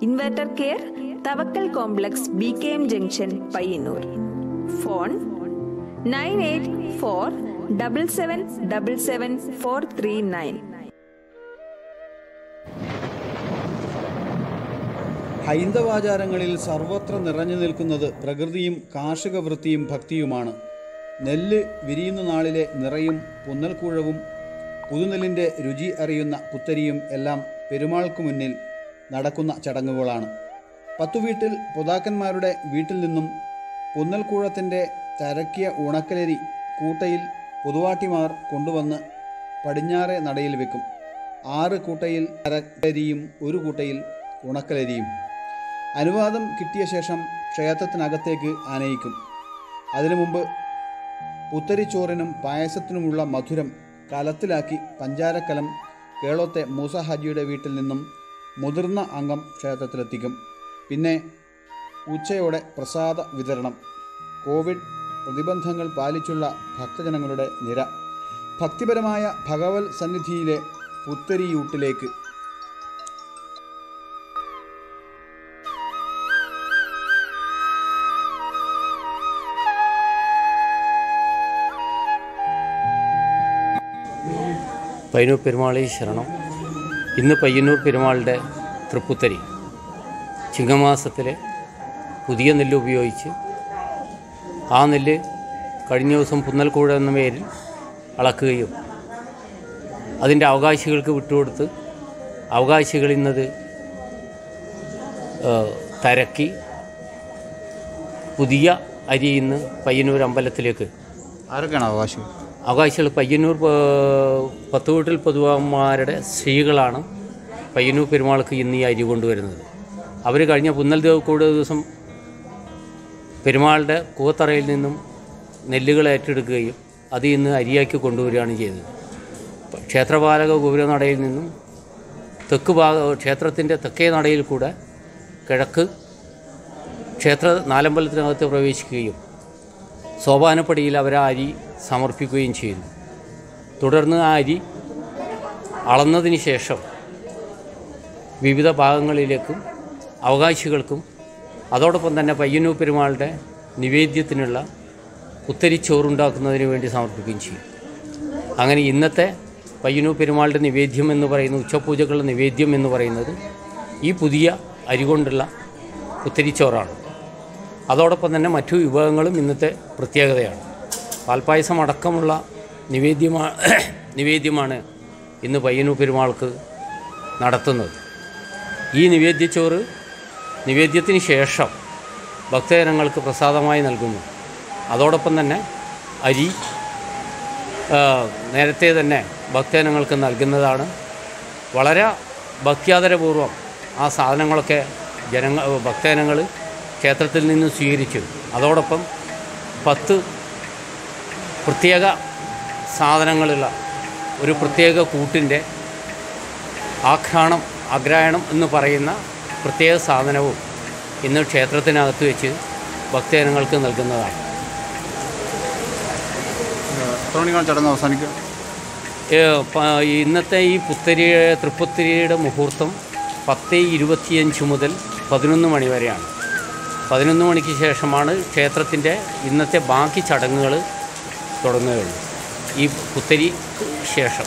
inverter care Thavakkal complex B K M junction Payyanur phone nine eight four double seven double seven four three nine ഹൈന്ദവാചാരങ്ങളിൽ സർവത്ര നിറഞ്ഞു നിൽക്കുന്നത് പ്രകൃതിയും കാർഷിക വൃത്തിയും ഭക്തിയുമാണ് നെല്ല് വിരിയുന്ന നാളിലെ നിറയും പുന്നൽക്കൂഴവും പുതുനെല്ലിൻ്റെ രുചി അറിയുന്ന പുത്തരിയും എല്ലാം പെരുമാൾക്ക് മുന്നിൽ നടക്കുന്ന ചടങ്ങുകളാണ് പത്തുവീട്ടിൽ പുതാക്കന്മാരുടെ വീട്ടിൽ നിന്നും പുന്നൽക്കൂഴത്തിൻ്റെ തരക്കിയ ഉണക്കലരി കൂട്ടയിൽ പുതുവാട്ടിമാർ കൊണ്ടുവന്ന് പടിഞ്ഞാറെ നടയിൽ വെക്കും ആറ് കൂട്ടയിൽ തരക്കരിയും ഒരു കൂട്ടയിൽ ഉണക്കലരിയും അനുവാദം കിട്ടിയ ശേഷം ക്ഷേത്രത്തിനകത്തേക്ക് ആനയിക്കും അതിനു മുമ്പ് പുത്തരിച്ചോറിനും പായസത്തിനുമുള്ള മധുരം കലത്തിലാക്കി പഞ്ചാരക്കലം കേളോത്തെ മൂസ ഹാജിയുടെ വീട്ടിൽ നിന്നും മുതിർന്ന അംഗം ക്ഷേത്രത്തിലെത്തിക്കും പിന്നെ ഉച്ചയോടെ പ്രസാദ വിതരണം കോവിഡ് പ്രതിബന്ധങ്ങൾ പാലിച്ചുള്ള ഭക്തജനങ്ങളുടെ നിര ഭക്തിപരമായ ഭഗവത് സന്നിധിയിലെ പുത്തരിയൂട്ടിലേക്ക് പയ്യന്നൂർ പെരുമാളി ശരണം ഇന്ന് പയ്യന്നൂർ പെരുമാളുടെ തൃപ്പുത്തരി ചിങ്ങമാസത്തിലെ പുതിയ നെല്ല് ഉപയോഗിച്ച് ആ നെല്ല് കഴിഞ്ഞ ദിവസം പുന്നൽക്കൂഴ എന്ന പേരിൽ അളക്കുകയും അതിൻ്റെ അവകാശികൾക്ക് വിട്ടുകൊടുത്ത് അവകാശികൾ ഇന്നത് ഏഹ്, തരക്കി പുതിയ അരി ഇന്ന് പയ്യന്നൂർ അമ്പലത്തിലേക്ക് ആരൊക്കെയാണ് അവകാശം അവകാശികൾ പയ്യന്നൂർ പ- പത്ത് വീട്ടിൽ പൊതുവന്മാരുടെ സ്ത്രീകളാണ് പയ്യന്നൂർ പെരുമാൾക്ക് ഇന്ന് ഈ അരി കൊണ്ടുവരുന്നത് അവർ കഴിഞ്ഞ പുന്നൽ ദേവക്കൂട് ദിവസം പെരുമാളുടെ കൂത്തറയിൽ നിന്നും നെല്ലുകൾ ഏറ്റെടുക്കുകയും അത് ഇന്ന് അരിയാക്കി കൊണ്ടുവരികയാണ് ചെയ്തത് ക്ഷേത്രപാലക ഗോപുരനടയിൽ നിന്നും തെക്ക് ഭാഗ ക്ഷേത്രത്തിൻ്റെ തെക്കേ നടയിൽ കൂടെ കിഴക്ക് ക്ഷേത്ര നാലമ്പലത്തിനകത്ത് പ്രവേശിക്കുകയും സോപാനപ്പടിയിൽ അവർ ആ അരി സമർപ്പിക്കുകയും ചെയ്തു തുടർന്ന് ആ അരി അളന്നതിന് ശേഷം വിവിധ ഭാഗങ്ങളിലേക്കും അവകാശികൾക്കും അതോടൊപ്പം തന്നെ പയ്യന്നൂർ പെരുമാളുടെ നിവേദ്യത്തിനുള്ള കുത്തരിച്ചോറുണ്ടാക്കുന്നതിന് വേണ്ടി സമർപ്പിക്കുകയും ചെയ്യും അങ്ങനെ ഇന്നത്തെ പയ്യന്നൂർ പെരുമാളുടെ നിവേദ്യം എന്ന് പറയുന്ന ഉച്ചപൂജകളുടെ നിവേദ്യം എന്ന് പറയുന്നത് ഈ പുതിയ അരി കൊണ്ടുള്ള കുത്തരിച്ചോറാണ് അതോടൊപ്പം തന്നെ മറ്റു വിഭവങ്ങളും ഇന്നത്തെ പ്രത്യേകതയാണ് പാൽപ്പായസം അടക്കമുള്ള നിവേദ്യമാണ് നിവേദ്യമാണ് ഇന്ന് പയ്യന്നൂർ പെരുമാൾക്ക് നടത്തുന്നത് ഈ നിവേദ്യച്ചോറ് നിവേദ്യത്തിന് ശേഷം ഭക്തജനങ്ങൾക്ക് പ്രസാദമായി നൽകുന്നു അതോടൊപ്പം തന്നെ അരി ആ, നേരത്തെ തന്നെ ഭക്തജനങ്ങൾക്ക് നൽകുന്നതാണ് വളരെ ഭക്യാദരപൂർവ്വം ആ സാധനങ്ങളൊക്കെ ജനങ്ങൾ ഭക്തജനങ്ങൾ ക്ഷേത്രത്തിൽ നിന്ന് സ്വീകരിച്ചു അതോടൊപ്പം പത്ത് പ്രത്യേക സാധനങ്ങളുള്ള ഒരു പ്രത്യേക കൂട്ടിൻ്റെ ആഘ്രാണം അഗ്രായണം എന്ന് പറയുന്ന പ്രത്യേക സാധനവും ഇന്ന് ക്ഷേത്രത്തിനകത്ത് വെച്ച് ഭക്തജനങ്ങൾക്ക് നൽകുന്നതാണ് എത്ര മണിക്കാണ് ചടങ്ങ് അവസാനിക്കുക ഏ, പ- ഇന്നത്തെ ഈ പുത്തരി തൃപ്പുത്തിരിയുടെ മുഹൂർത്തം പത്ത് ഇരുപത്തിയഞ്ച് മുതൽ പതിനൊന്ന് മണി വരെയാണ് പതിനൊന്ന് മണിക്ക് ശേഷമാണ് ക്ഷേത്രത്തിൻ്റെ ഇന്നത്തെ ബാക്കി ചടങ്ങുകൾ തുടങ്ങുകയുള്ളൂ ഈ പുത്തരിക്ക് ശേഷം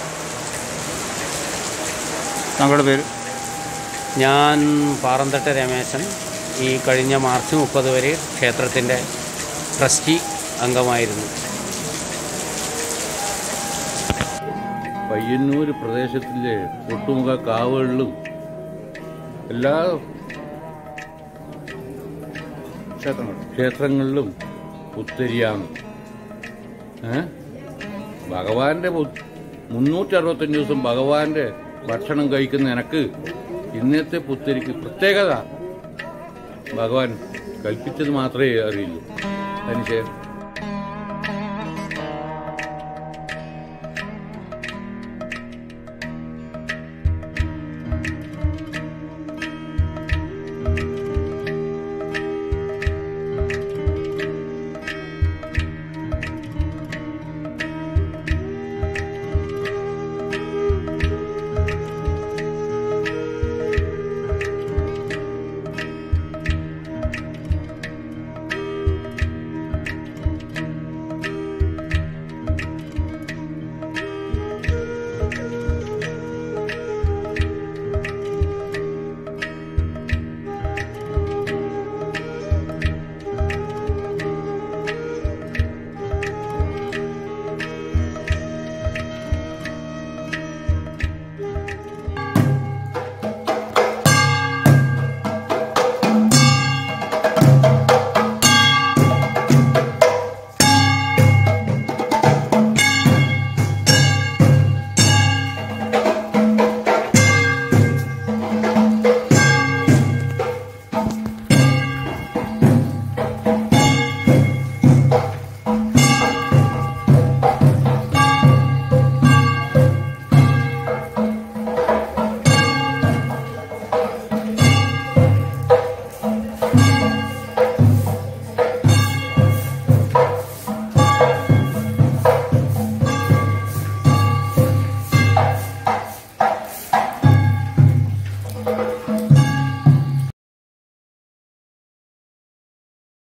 താങ്കളുടെ പേര് ഞാൻ പാറന്തട്ട രമേശൻ ഈ കഴിഞ്ഞ മാർച്ച് മുപ്പത് വരെ ക്ഷേത്രത്തിൻ്റെ ട്രസ്റ്റി അംഗമായിരുന്നു പയ്യന്നൂർ പ്രദേശത്തിലെ ഒട്ടുമുഖ കാവുകളിലും എല്ലാ ക്ഷേത്രങ്ങൾ ക്ഷേത്രങ്ങളിലും പുത്തരിയാണ് ഏ ഭഗവാന്റെ മുന്നൂറ്റി അറുപത്തഞ്ച് ദിവസം ഭഗവാന്റെ ഭക്ഷണം കഴിക്കുന്ന എനക്ക് ഇന്നത്തെ പുത്തരിക്ക് പ്രത്യേകത ഭഗവാൻ കൽപ്പിച്ചത് മാത്രമേ അറിയുള്ളൂ അതിനുശേഷം